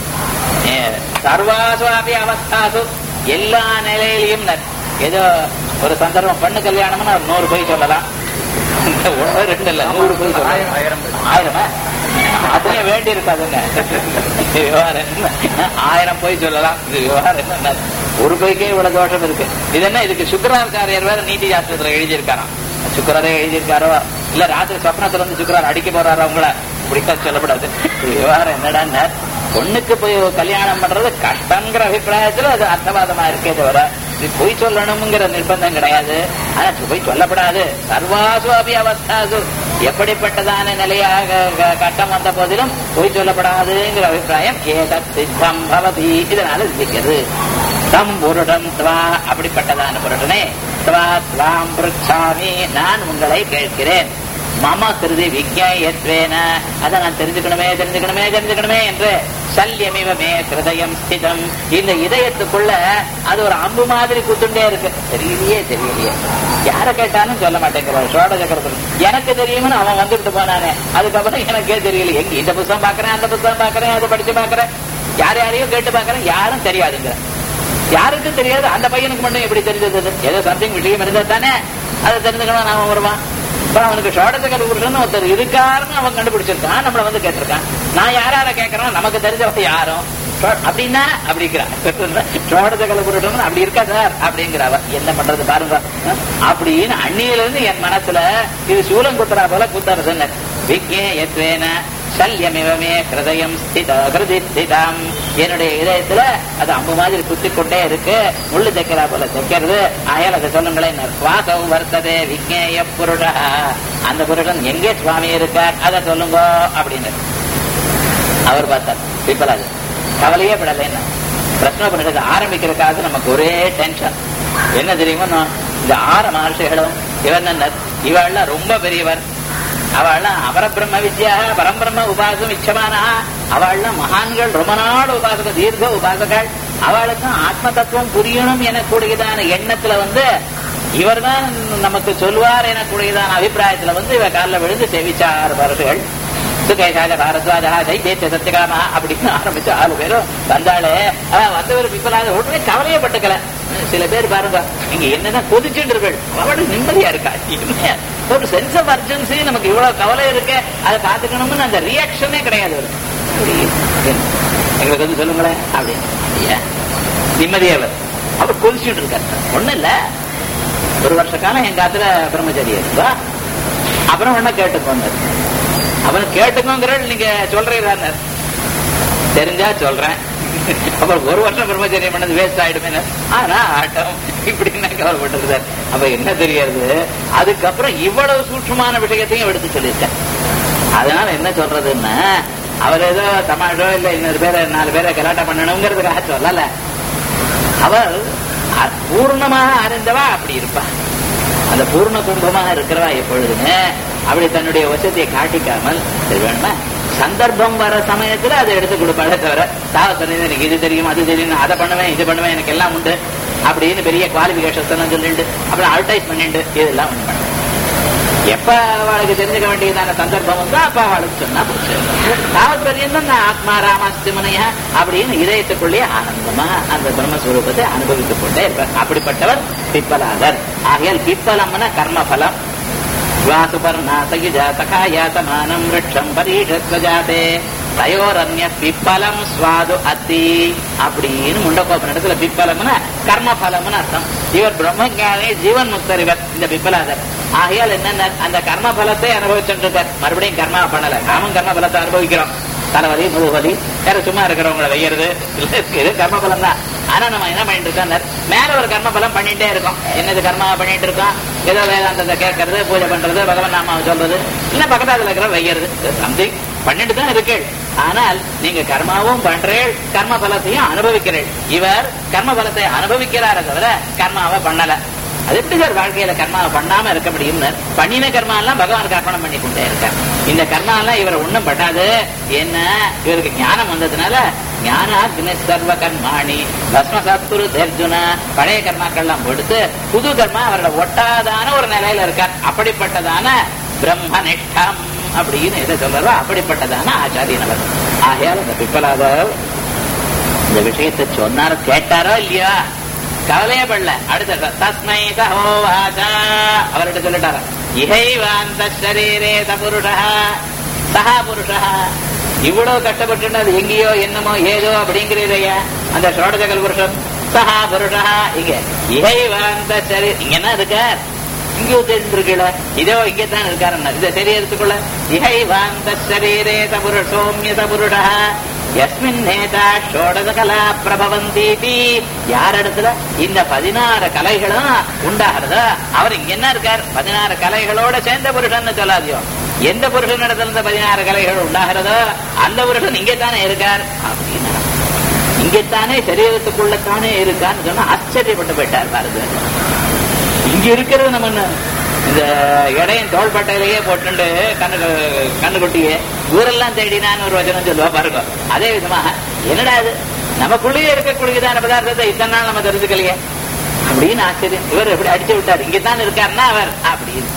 ஏ, சர்வாசுவாபி அவஸ்தாசு எல்லா நிலையிலையும் ந- ஏதோ ஒரு சந்தர்ப்பம் பெண்ணு கல்யாணம்னு ஒரு நூறு பொய் சொல்லலாம் ஒண்ணு ரெண்டு இல்ல நூறு பொய் சொல்லலாம் ஆயிரமா அத்தனை வேண்டி இருக்காதுங்க விவகாரம் என்ன? ஆயிரம் பொய் சொல்லலாம் இது விவகாரம் என்ன ஒரு பொய்க்கே இவ்வளவு தோஷம் இருக்கு இது என்ன இதுக்கு சுக்கராச்சாரியர் வேற நீதி சாஸ்திரத்துல எழுதியிருக்காராம் சுக்கரரே எழுதியிருக்காரோ இல்ல ராத்திரி சொப்னத்துல வந்து சுக்கரார் அடிக்க போறாரோ அவங்கள இப்படித்தான் சொல்லப்படாது இது விவகாரம் என்னடான்னா பொண்ணுக்கு போய் கல்யாணம் பண்றது கஷ்டங்கிற அபிப்பிராயத்துல அது அர்த்தவாதமா இருக்கே தவிர இது பொய் சொல்லணுங்கிற நிர்பந்தம் கிடையாது ஆனா பொய் சொல்லப்படாது சர்வாசு அபி அவஸ்தாசு எப்படிப்பட்டதான நிலையாக க- கட்டம் வந்த போதிலும் பொய் சொல்லப்படாதுங்கிற அபிப்பிராயம் ஏதத் சித்தம் பவதி இதனால சிக்கிறது தம் புருடம் துவா அப்படிப்பட்டதான புருடனே துவா துவாம் பிருச்சாமி நான் உங்களை கேட்கிறேன் மம கிருதி விஜயத்வேன அதை நான் தெரிஞ்சுக்கணுமே தெரிஞ்சுக்கணுமே தெரிஞ்சுக்கணுமே என்று சல்யமிவமே கிருதயம் ஸ்திதம் இந்த இதயத்துக்குள்ள அது ஒரு அம்பு மாதிரி குத்துண்டே இருக்கு தெரியலையே தெரியலையே யார கேட்டாலும் சொல்ல மாட்டேங்கிறார் சோட சக்கரத்தில் எனக்கு தெரியும்னு அவன் வந்துட்டு போனானே அதுக்கப்புறம் எனக்கே தெரியல எங்க இந்த புத்தகம் பாக்குறேன் அந்த புத்தகம் பாக்குறேன் அதை படிச்சு பாக்குறேன் யார் யாரையும் கேட்டு பாக்குறேன் யாரும் தெரியாதுங்கிற யாருக்கும் தெரியாது அந்த பையனுக்கு மட்டும் எப்படி தெரிஞ்சது ஏதோ சம்திங் விஷயம் இருந்தா தானே அதை தெரிஞ்சுக்கணும் நாம வருவான் அப்புறம் அவனுக்கு ஷோடசகர புருஷன் ஒருத்தர் இருக்காருன்னு அவன் கண்டுபிடிச்சிருக்கான் நம்மள வந்து கேட்டிருக்கான் நான் யார யார கேட்கறோம் நமக்கு தெரிஞ்சவங்க யாரும் ஷோ- அப்படின்னா அப்படிங்கிறா ஷோடசகல புருஷன் அப்படி இருக்கா சார் அப்படிங்கிறவ என்ன பண்றது பாருங்க அப்படின்னு அந்நியில இருந்து என் மனசுல இது சூலம் குத்துறா போல குத்துறதுன்னு விக்னே எத்வேன சல்யமிவமே ஹிருதயம் ஸ்தித ஹிருதி ஸ்திதம் என்னுடைய இதயத்துல அது அம்பு மாதிரி குத்திக் கொண்டே இருக்கு முள்ளு தைக்கிறா போல தைக்கிறது ஆயால் அதை சொல்லுங்களேன் சுவாசம் வர்த்ததே விக்னேய புருஷா அந்த புருஷன் எங்கே சுவாமி இருக்கார் அதை சொல்லுங்க அப்படின்னு அவர் பார்த்தார் பிப்பலாது கவலையே படலைன்னா பிரச்சனை பண்ணிட்டு ஆரம்பிக்கிறதுக்காக நமக்கு ஒரே டென்ஷன் என்ன தெரியுமா நான் இந்த ஆறு மகர்ஷிகளும் இவர் என்ன இவள்லாம் ரொம்ப பெரியவர் அவள்லாம் அபரபிரம்ம வித்யா பரம்பிரம்ம உபாசம் இச்சமானா அவள்லாம் மகான்கள் ரொம்ப நாள் உபாசக தீர்க்க உபாசகள் அவளுக்கும் ஆத்ம தத்துவம் புரியணும் எனக்கூடியதான எண்ணத்துல வந்து இவர்தான் நமக்கு சொல்வார் எனக்கூடியதான அபிப்பிராயத்துல வந்து இவ காலில் விழுந்து செவிச்சார் வருஷங்கள் சுகேஷாஜ பாரத்வாஜா தைத்திய சத்தியகாமா அப்படின்னு ஆரம்பிச்சு ஆறு பேரும் வந்தாலே ஆஹ் வந்தவர் பிப்பலாத உடனே கவலையே பட்டுக்கல சில பேர் பாருங்க நீங்க என்னதான் கொதிச்சுட்டு இருக்கள் அவட நிம்மதியா இருக்கா என்ன? ஒரு சென்ஸ் ஆஃப் அர்ஜென்சி நமக்கு இவ்வளவு கவலை இருக்கு அதை பாத்துக்கணும்னு அந்த ரியாக்ஷனே கிடையாது அவருக்கு. அப்படி, எங்களுக்கு வந்து சொல்லுங்களேன் அப்படின்னு ஐயா, நிம்மதியவர் அவர் கொதிச்சுட்டு இருக்காரு ஒண்ணும் இல்ல ஒரு வருஷ காலம் எங்க காத்துல பிரம்மச்சரிய இருந்தா அப்புறம் ஒன்ன கேட்டுக்கு வந்தார் அவன் கேட்டுக்கோங்கிற நீங்க சொல்றீங்க தெரிஞ்சா சொல்றேன் அப்புறம் ஒரு வருஷம் பிரம்மச்சரியம் பண்ணது வேஸ்ட் ஆயிடுமே ஆனா ஆட்டம் இப்படின்னு கவலைப்பட்டிருந்தார் அப்ப என்ன தெரியாது அதுக்கப்புறம் இவ்வளவு சூட்சமான விஷயத்தையும் எடுத்து சொல்லியிருக்கேன் அதனால என்ன சொல்றதுன்னா அவர் ஏதோ தமாஷோ இல்ல இன்னொரு பேரை நாலு பேரை கலாட்டம் பண்ணணுங்கிறதுக்காக சொல்லல அவர் அ- பூர்ணமாக அறிந்தவா அப்படி இருப்பா அந்த பூர்ண கும்பமாக இருக்கிறவா எப்பொழுதுமே அப்படி தன்னுடைய வசதியை காட்டிக்காமல் சரி வேணுமா சந்தர்ப்பம் வர சமயத்துல அதை எடுத்து கொடுப்பாளே தவிர தாவ சொன்னது எனக்கு இது தெரியும் அது தெரியும் அதை பண்ணுவேன் இது பண்ணுவேன் எனக்கு எல்லாம் உண்டு அப்படின்னு பெரிய குவாலிபிகேஷன்ஸ் எல்லாம் சொல்லிட்டு அப்புறம் அட்வர்டைஸ் பண்ணிட்டு இதெல்லாம் ஒண்ணு பண்ண எப்ப அவளுக்கு தெரிஞ்சுக்க வேண்டியதான சந்தர்ப்பம் வந்தோ அப்ப அவளுக்கு சொன்னா போச்சு தாவத்பரியம் தான் ஆத்மா ராமாஸ்திமனைய அப்படின்னு இதயத்துக்குள்ளேயே ஆனந்தமா அந்த பிரம்மஸ்வரூபத்தை அனுபவித்துக் கொண்டே இருப்பார் அப்படிப்பட்டவர் பிப்பலாதர் ஆகையால் பிப்பலம்னா கர்மபலம் வாசுபர்ணா சகிஜா சகாயா சமானம் விரட்சம் பரீஷத்வஜாதே தயோரண்ய பிப்பலம் சுவாது அத்தி அப்படின்னு முண்டகோபன் இடத்துல பிப்பலம்னா கர்மபலம்னு அர்த்தம் இவர் பிரம்மஞானி ஜீவன் முக்தர் இவர் இந்த பிப்பலாதர் ஆகையால் என்னென்ன அந்த கர்ம பலத்தை அனுபவிச்சுட்டு இருக்கார் மறுபடியும் கர்மா பண்ணல நாமும் கர்ம பலத்தை அனுபவிக்கிறோம் தலைவலி முதுவலி வேற சும்மா இருக்கிறவங்களை வைக்கிறது இல்ல, இது கர்ம பலம் தான் ஆனா நம்ம என்ன பண்ணிட்டு இருக்கோம் மேல ஒரு கர்ம பலம் பண்ணிட்டே இருக்கோம் என்னது கர்மா பண்ணிட்டு இருக்கோம் ஏதோ வேதாந்தத்தை கேட்கறது பூஜை பண்றது பகவான் நாமாவை சொல்றது இல்ல பக்கத்துல இருக்கிற வைக்கிறது சம்திங் பண்ணிட்டு தான் இருக்கேள் ஆனால் நீங்க கர்மாவும் பண்றேள் கர்ம பலத்தையும் அனுபவிக்கிறேள் இவர் கர்ம பலத்தை அனுபவிக்கிறாரே தவிர கர்மாவை பண்ணல அது எப்படி சார் வாழ்க்கையில கர்மாவை பண்ணாம இருக்க முடியும்னு பண்ணின கர்மா எல்லாம் பகவானுக்கு அர்ப்பணம் பண்ணி கொண்டே இருக்கார் இந்த கர்மா எல்லாம் இவர் ஒண்ணும் பட்டாது என்ன இவருக்கு ஞானம் வந்ததுனால ஞானாக்னி சர்வ கர்மாணி பஸ்ம சத்குரு அர்ஜுன பழைய கர்மாக்கள்லாம் கொடுத்து புது கர்மா அவரோட ஒட்டாதான ஒரு நிலையில இருக்கார் அப்படிப்பட்டதான பிரம்மனிஷ்டம் அப்படின்னு எதை சொல்றாரோ அப்படிப்பட்டதான ஆச்சாரியன் அவர் ஆகையால் இந்த பிப்பலாதர் இந்த விஷயத்தை சொன்னாரோ கேட்டாரோ இல்லையா கவலையே படல அடுத்த தஸ்மை சகோவாசா அவர்கிட்ட சொல்லிட்டாரா இகைவாந்த சரீரே புருஷா சஹா புருஷா இவ்வளவு கஷ்டப்பட்டு அது எங்கேயோ என்னமோ ஏதோ அப்படிங்கிறதையா அந்த ஷோடஜகல் புருஷன் சஹா புருஷா இங்க இகைவாந்த சரீர் இங்க என்ன இருக்கார் இங்கே தெரிஞ்சிருக்கல இதோ இங்கத்தான் இருக்காருன்னா இதை தெரியறதுக்குள்ள இகைவாந்த சரீரே புருஷ சோமிய புருஷா எஸ்மின் நேதா ஷோடத கலா பிரபவந்தீதி யார் இடத்துல இந்த பதினாறு கலைகளும் உண்டாகிறதோ அவர் இங்க என்ன இருக்கார் பதினாறு கலைகளோட சேர்ந்த புருஷன் சொல்லாதியோ எந்த புருஷன் இடத்துல இந்த பதினாறு கலைகள் உண்டாகிறதோ அந்த புருஷன் இங்கே தானே இருக்கார் அப்படின்னு இங்கத்தானே சரீரத்துக்குள்ளத்தானே இருக்கான்னு சொன்னா ஆச்சரியப்பட்டு போயிட்டார் பாருங்க இங்க இருக்கிறது நம்ம என்ன இந்த இடையன் தோள்பட்டையிலேயே போட்டுண்டு கண்ணு கண்ணுக்குட்டியே ஊரெல்லாம் தேடினான்னு ஒரு வச்சனம் சொல்லுவா பாருங்க அதே விதமா என்னடா இது நமக்குள்ளேயே இருக்கக்கூடியதான பதார்த்தத்தை இத்தனை நாள் நம்ம தெரிஞ்சுக்கலையே அப்படின்னு ஆச்சரியம் இவர் எப்படி அடிச்சு விட்டார் இங்கதான் இருக்காருன்னா அவர் அப்படின்னு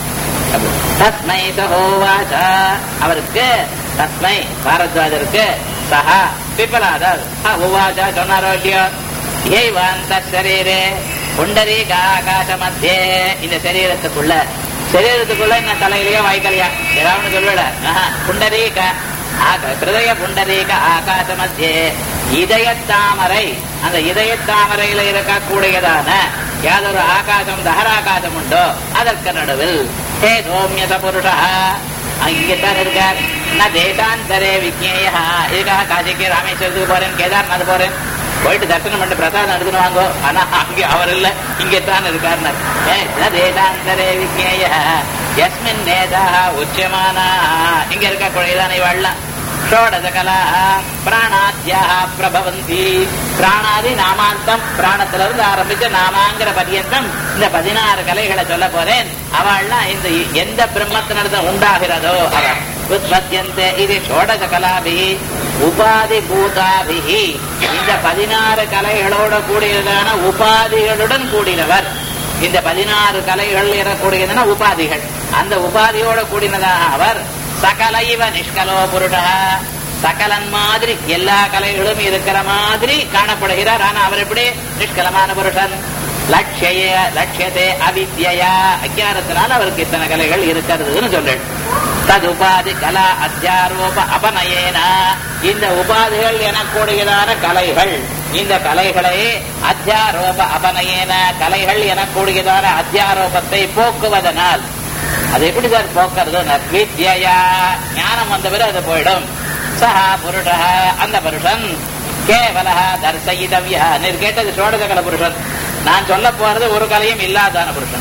தஸ்மை சகோவாசா அவருக்கு தஸ்மை பாரத்வாஜருக்கு சஹா பிப்பலாதர் உவாச்சா சொன்னாரோ இல்லையோ ஏய்வாந்த சரீரே புண்டரீக ஆகாச மத்தியே இந்த சரீரத்துக்குள்ள சரீரத்துக்குள்ள என்ன தலையிலையோ வாய்க்கலையா ஏதாவது சொல்லல புண்டரீக ஹிருதய புண்டரீக ஆகாச மத்தியே இதய தாமரை அந்த இதய தாமரையில இருக்கக்கூடியதான யாதொரு ஆகாசம் தகராகாசம் உண்டோ அதற்கு நடுவில் ஹே சோமியச புருஷா இங்கத்தான் இருக்கார் நான் தேசாந்தரே விக்னேயா இதுக்காக காசிக்கு ராமேஸ்வரத்துக்கு போறேன் கேதார்நாத் போறேன் போயிட்டு தரிசனம் பண்ணிட்டு பிரசாதம் எடுத்துன்னு வாங்கோ ஆனா அங்கே அவர் இல்ல இங்கத்தான் இருக்காருனார் தேசாந்தரே விக்னேய எஸ்மின் நேதா உச்சமானா இங்க இருக்கக்கூடியதான இவள்லாம் ஷோடசகலா பிராணாத்தியா பிரபவந்தி பிராணாதி நாமாந்தம் பிராணத்துல இருந்து ஆரம்பிச்ச நாமாங்கிற பரியந்தம் இந்த பதினாறு கலைகளை சொல்ல போறேன் அவள்லாம் இந்த எந்த பிரம்மத்தினது உண்டாகிறதோ அவள் உற்பத்தியந்த இது ஷோடச கலாபி உபாதி பூதாபிகி இந்த பதினாறு கலைகளோட கூடியதான உபாதிகளுடன் கூடினவர் இந்த பதினாறு கலைகள் இருக்கக்கூடியதான உபாதிகள் அந்த உபாதியோட கூடினதாக அவர் சகலைவ நிஷ்கலோ புருடா சகலன் மாதிரி எல்லா கலைகளும் இருக்கிற மாதிரி காணப்படுகிறார் ஆனா அவர் எப்படி நிஷ்கலமான புருஷன் லட்சிய லட்சியத்தை அவித்யா அஜானத்தினால் அவருக்கு இத்தனை கலைகள் இருக்கிறதுன்னு சொல்றேன் தது உபாதி கலா அத்தியாரோப அபநயேனா இந்த உபாதிகள் எனக்கூடியதான கலைகள் இந்த கலைகளை அத்தியாரோப அபநயேன கலைகள் எனக்கூடியதான அத்தியாரோபத்தை போக்குவதனால் அது எப்படி சார் போக்குறது வித்யா ஞானம் வந்த பிறகு அது போயிடும் சஹா புருஷ அந்த புருஷன் கேவல தர்சயிதவியா நீர் கேட்டது சோடசகல புருஷன் நான் சொல்ல போறது ஒரு கலையும் இல்லாதான புருஷன்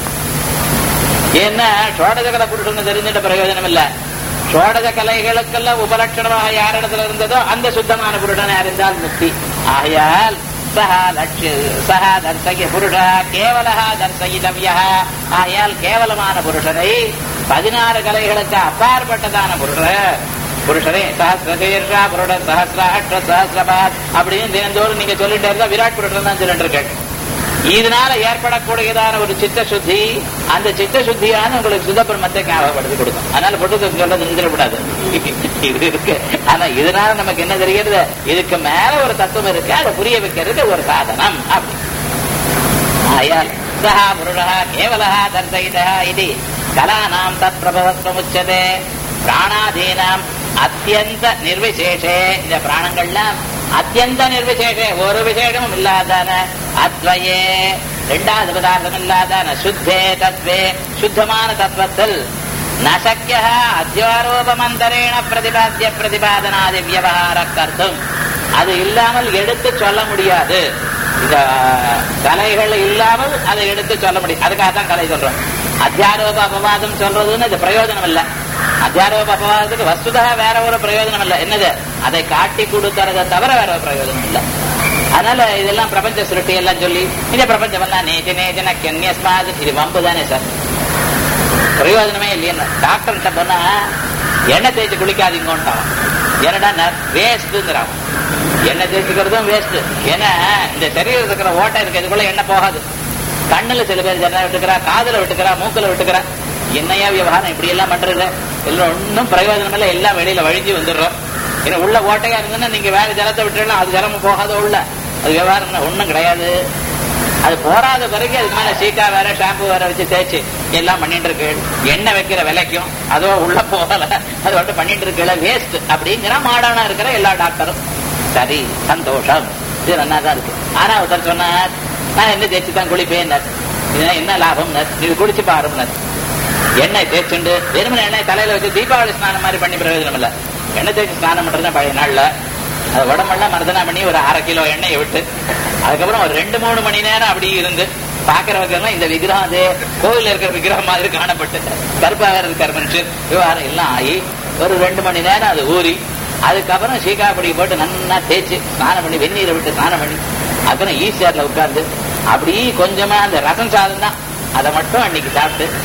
ஏன்னா சோடசகல புருஷன் தெரிஞ்சிட்ட பிரயோஜனம் இல்ல சோடச கலைகளுக்கெல்லாம் உபலட்சணமாக யார் இடத்துல இருந்ததோ அந்த சுத்தமான புருஷனை அறிந்தால் முக்தி ஆகையால் சஹா லட்சிய சஹா தர்சய புருஷா கேவலஹா தர்சயிதவியா ஆகையால் கேவலமான புருஷனை பதினாறு கலைகளுக்கு அப்பாற்பட்டதான புருஷ புருஷரே சஹசிரசீர்ஷா புருட சஹசிராஷ்ட சஹசிரபாத் அப்படின்னு தினந்தோறும் நீங்க சொல்லிட்டு இருந்தா விராட் புருஷன் தான் சொல்லிட்டு இருக்கேன் இதனால ஏற்படக்கூடியதான ஒரு சித்த சுத்தி அந்த சித்த சுத்தியான உங்களுக்கு சுத பிரம்மத்தை ஞாபகப்படுத்தி கொடுக்கும் அதனால புத்தகத்தை சொல்றது நிந்திரப்படாது இது இருக்கு ஆனா இதனால நமக்கு என்ன தெரிகிறது இதுக்கு மேல ஒரு தத்துவம் இருக்கு அதை புரிய வைக்கிறது ஒரு சாதனம் அப்படி ஆயால் சஹா புருஷா கேவலா தர்சயிதா இது கலானாம் தத் பிரபவத்வமுச்சதே பிராணாதீனாம் அத்தியந்த நிர்விசேஷே இந்த பிராணங்கள்லாம் அத்தியந்த நிர்விசேஷே ஒரு விசேஷமும் இல்லாதான அத்வயே ரெண்டாவது பதார்த்தம் இல்லாதான சுத்தே தத்வே சுத்தமான தத்துவத்தில் நசக்கிய அத்தியாரோபமந்தரேண பிரதிபாத்திய பிரதிபாதனாதி வியவகார கர்த்தம் அது இல்லாமல் எடுத்து சொல்ல முடியாது இந்த கலைகள் இல்லாமல் அதை எடுத்து சொல்ல முடியும் அதுக்காக தான் கலை சொல்றோம் அத்தியாரோப அபவாதம் சொல்றதுன்னு இது பிரயோஜனம் இல்ல அத்தியாரோப அபவாதத்துக்கு வஸ்துதா வேற ஒரு பிரயோஜனம் இல்ல என்னது அதை காட்டி கொடுக்கறத தவிர வேற ஒரு பிரயோஜனம் இல்ல அதனால இதெல்லாம் பிரபஞ்ச சுருட்டி எல்லாம் சொல்லி இந்த பிரபஞ்சம் எல்லாம் நேஜ நேஜன கன்யஸ்மாது இது வம்பு தானே சார் பிரயோஜனமே இல்லையா டாக்டர்கிட்ட போனா எண்ணெய் தேய்ச்சி குளிக்காதீங்கன்ட்டான் என்னடா வேஸ்ட்ங்கிறான் எண்ணெய் தேய்ச்சிக்கிறதும் வேஸ்ட் ஏன்னா இந்த சரீரத்தில் இருக்கிற ஓட்டை இருக்கிறதுக்குள்ள எண்ணெய் போகாது கண்ணுல சில பேர் ஜன விட்டுக்கிறா காதுல விட்டுக்கிறா மூக்குல விட்டுக்கிறா என்னையா விவகாரம் இப்படி எல்லாம் பண்றது எல்லாம் ஒன்றும் பிரயோஜனம் இல்லை எல்லாம் வெளியில வழிஞ்சு வந்துடுறோம் ஏன்னா உள்ள ஓட்டையா இருந்ததுன்னா நீங்க வேற ஜலத்தை விட்டுறலாம் அது ஜலமும் போகாத உள்ள அது விவகாரம் ஒன்றும் கிடையாது அது போராத பிறகு அதுக்கு மேல சீக்கா வேற ஷாம்பு வேற வச்சு தேய்ச்சி எல்லாம் பண்ணிட்டு இருக்கு எண்ணெய் வைக்கிற விலைக்கும் அதோ உள்ள போகல அது மட்டும் பண்ணிட்டு இருக்கல வேஸ்ட் அப்படிங்கிற மாடானா இருக்கிற எல்லா டாக்டரும் சரி சந்தோஷம் இது நல்லா தான் இருக்கு ஆனா ஒருத்தர் சொன்னார் நான் என்ன தேய்ச்சி தான் குளிப்பேன் இதெல்லாம் என்ன லாபம் இது குளிச்சு பாருங்க எண்ணெய் தேய்ச்சுண்டு வெறுமனை எண்ணெய் தலையில வச்சு தீபாவளி ஸ்நானம் மாதிரி பண்ணி பிரயோஜனம் இல்ல எண்ணெய் தேய்ச்சி ஸ்நானம் பண்றது பழைய நாள்ல அது உடம்பெல்லாம் மருதனா பண்ணி ஒரு அரை கிலோ எண்ணெயை விட்டு அதுக்கப்புறம் ஒரு ரெண்டு மூணு மணி நேரம் அப்படி இருந்து பாக்குறவங்க இந்த விக்கிரகம் அது கோவில் இருக்கிற விக்கிரகம் மாதிரி காணப்பட்டு கருப்பா வேற இருக்கார் மனுஷன் விவகாரம் எல்லாம் ஆகி ஒரு ரெண்டு மணி நேரம் அது ஊறி அதுக்கப்புறம் சீக்காப்படி போட்டு நல்லா தேய்ச்சி ஸ்நானம் பண்ணி வெந்நீரை விட்டு ஸ்நானம் பண்ணி அப்புறம் ஈஸ்டர்ல உட்கார்ந்து அப்படி கொஞ்சமா அந்த ரசம் சாதம் தான் அதை மட்டும் அன்னைக்கு சாப்பிட்டு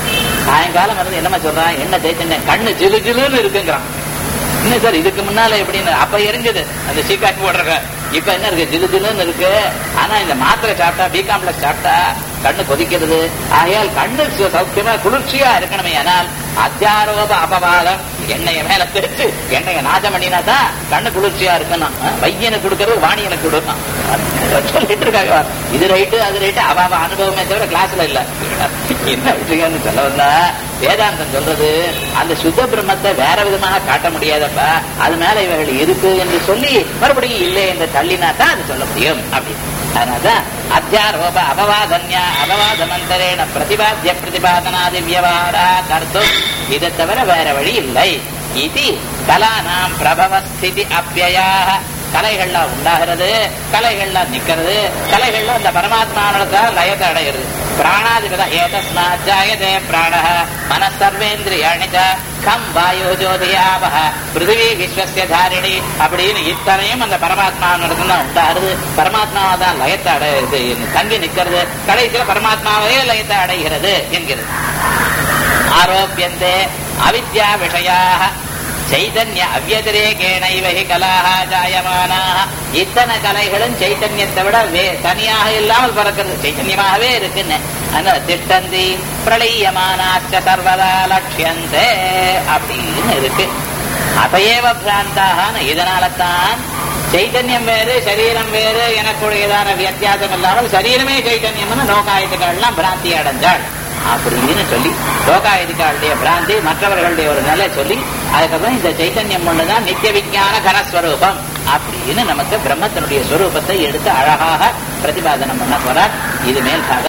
சாயங்காலம் வந்து என்னமா சொல்றான் என்ன சைத்தன்யம் கண்ணு ஜிலு ஜிலுன்னு இருக்குங்கிறான் என்ன சார் இதுக்கு முன்னால எப்படின்னு அப்ப எரிஞ்சது அந்த சீக்காக்கி போடுற இப்ப என்ன இருக்கு ஜிலு ஜிலுன்னு இருக்கு ஆனா இந்த மாத்திரை சாப்பிட்டா பி காம்ப்ளெக்ஸ் சாப்பிட்டா கண்ணு கொதிக்கிறது ஆகையால் கண்ணு சு- சௌக்கியமா குளிர்ச்சியா இருக்கணுமே ஆனால் அத்தியாரோப அபவாதம் எண்ணெய மேல தேய்ச்சு எண்ணெய நாசம் பண்ணினா தான் கண்ணு குளிர்ச்சியா இருக்கணும் அஹ், பையனுக்கு கொடுக்கறது வாணியனுக்கு கொடுக்கணும் சொல்லிட்டு இருக்காங்க இது ரைட்டு அது ரைட்டு அவ அவ அனுபவமே தவிர கிளாஸ்ல இல்ல என்ன விஷயம்னு சொல்ல வந்தா வேதாந்தம் சொல்றது அந்த சுத்த பிரம்மத்தை வேற விதமாக காட்ட முடியாதப்பா அது மேல இவர்கள் இருக்கு என்று சொல்லி மறுபடியும் இல்லை என்று தள்ளினா தான் அது சொல்ல முடியும் அப்படி அதனாலதான் அத்தியாரோப அபவாதன்யா அபவாதமந்தரேன பிரதிபாத்திய பிரதிபாதனாதி வியவஹாரா கர்த்தும் இதை தவிர வேற வழி இல்லை இது கலானாம் பிரபவஸ்திதி அப்பியாக கலைகள்லாம் உண்டாகிறது கலைகள்லாம் நிக்கிறது கலைகள்லாம் அந்த பரமாத்மானத்தால் லயத்தை அடைகிறது பிராணாதிபத ஏதஸ்மாத் ஜாயதே பிராண மனசர்வேந்திரியாணி ச கம் வாயு ஜோதியாவஹ பிருத்திவி விஸ்வசிய தாரிணி அப்படின்னு இத்தனையும் அந்த பரமாத்மாவினருக்கு தான் உண்டாகிறது பரமாத்மாவை தான் லயத்தை அடைகிறது தங்கி நிக்கிறது கடைசியில பரமாத்மாவே லயத்தை அடைகிறது என்கிறது ஆரோப்பியந்தே அவித்யா விஷயாக சைதன்ய அவ்வதிரேகேண இவகி கலாக ஜாயமானாக இத்தனை கலைகளும் சைத்தன்யத்தை விட வே தனியாக இல்லாமல் பறக்கிறது சைத்தன்யமாகவே இருக்குன்னு அந்த திட்டந்தி பிரளயமானாச்ச சர்வதா லட்சியந்தே அப்படின்னு இருக்கு அதையேவ பிராந்தாகான இதனால தான் சைத்தன்யம் வேறு சரீரம் வேறு எனக்குடையதான வித்தியாசம் இல்லாமல் சரீரமே சைத்தன்யம்னு லோகாயுதங்கள்லாம் பிராந்தி அடைஞ்சாள் அப்படின்னு சொல்லி லோகாயுதிகளுடைய பிராந்தி மற்றவர்களுடைய ஒரு நிலை சொல்லி அதுக்கப்புறம் இந்த சைத்தன்யம் ஒண்ணுதான் நித்திய விஞ்ஞான கனஸ்வரூபம் அப்படின்னு நமக்கு பிரம்மத்தினுடைய ஸ்வரூபத்தை எடுத்து அழகாக பிரதிபாதனம் பண்ண போறார் இது மேல்